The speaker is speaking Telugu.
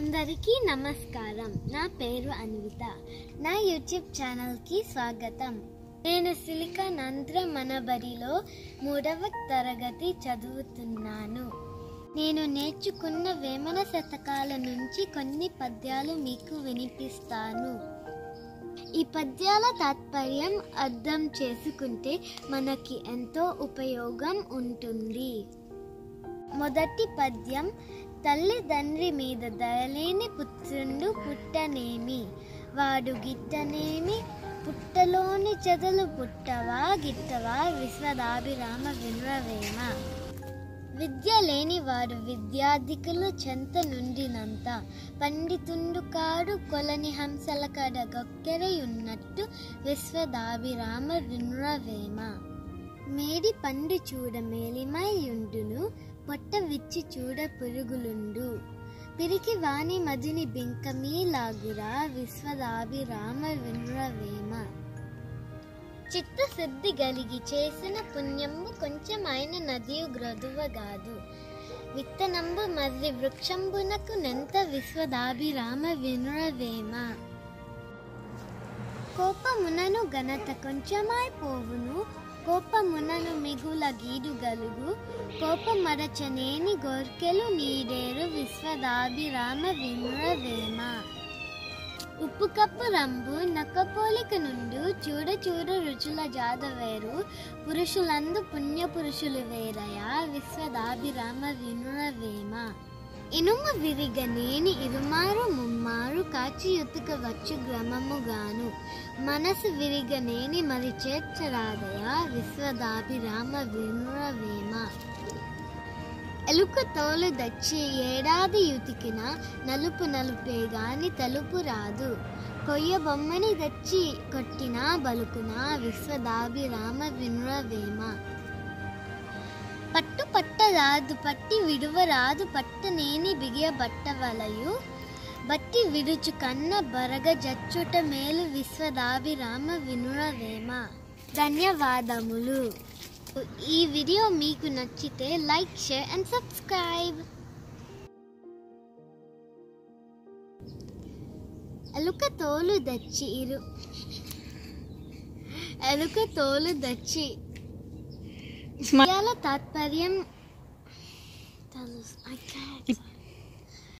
అందరికీ నమస్కారం నా పేరు అన్విత నా యూట్యూబ్ ఛానల్కి స్వాగతం నేను సిలికాన్ ఆంధ్ర మనబడిలో మూడవ తరగతి చదువుతున్నాను నేను నేర్చుకున్న వేమన శతకాల నుంచి కొన్ని పద్యాలు మీకు వినిపిస్తాను ఈ పద్యాల తాత్పర్యం అర్థం చేసుకుంటే మనకి ఎంతో ఉపయోగం ఉంటుంది మొదటి పద్యం తల్లిదండ్రి మీద దయలేని పుత్రుండు పుట్టనేమి వాడు గిట్టనేమి పుట్టలోని చెదలు పుట్టవా గిట్టవా విశ్వదాభిరామ వినురవేమ విద్య లేని వాడు విద్యాధికులు చెంత నుండినంత పండితుండు కాడు కొలని హంసల కడ గొక్కెరయున్నట్టు విశ్వదాభిరామ వినురవేమ మేడి పండు చూడ మేలిమైయుండును పొట్ట విచ్చి చూడ పురుగులుండు పిరికి వాణి మదిని బింకమీలాగురా విశ్వదాభిరామ వినురవేమ చిత్తశుద్ధి గలిగి చేసిన పుణ్యము కొంచెమైన నదియు గ్రదువగాదు విత్తనంబు మర్రి వృక్షంబునకు నెంత విశ్వదాభిరామ వినురవేమ కోపమునను ఘనత కొంచెమై పోవును కోపమునను మిగుల గీడు గలుగు కోపమరచనేని గోర్కెలు నీడేరు విశ్వదాభిరామ వినురవేమ ఉప్పు కప్పు రంబు నక్కపోలిక నుండు చూడ చూడ రుచుల జాద వేరు పురుషులందు పుణ్య పురుషులు వేరయా విశ్వదాభిరామ వినురవేమ ఇనుము విరిగనేని ఇరుమారు ముమ్మారు కాచి యుతుక వచ్చు గ్రమముగాను మనసు విరిగనేని మరి చేర్చరాదయా విశ్వదాభిరామ వినురవేమ ఎలుక తోలు దచ్చి ఏడాది యుతికిన నలుపు నలుపే గాని తలుపు రాదు కొయ్య బొమ్మని దచ్చి కొట్టిన బలుకున విశ్వదాభిరామ వినురవేమ పట్టు పట్టరాదు పట్టి విడువరాదు పట్టనేని బిగియ బట్టవలయు బట్టి విడుచు కన్న బరగ జచ్చుట మేలు విశ్వదాభిరామ వినురవేమ ధన్యవాదములు ఈ వీడియో మీకు నచ్చితే లైక్ షేర్ అండ్ సబ్స్క్రైబ్ ఎలుక తోలు దచ్చి ఇరు ఎలుక తోలు దచ్చి పద్యాల తాత్పర్యం తెలుసు I can't.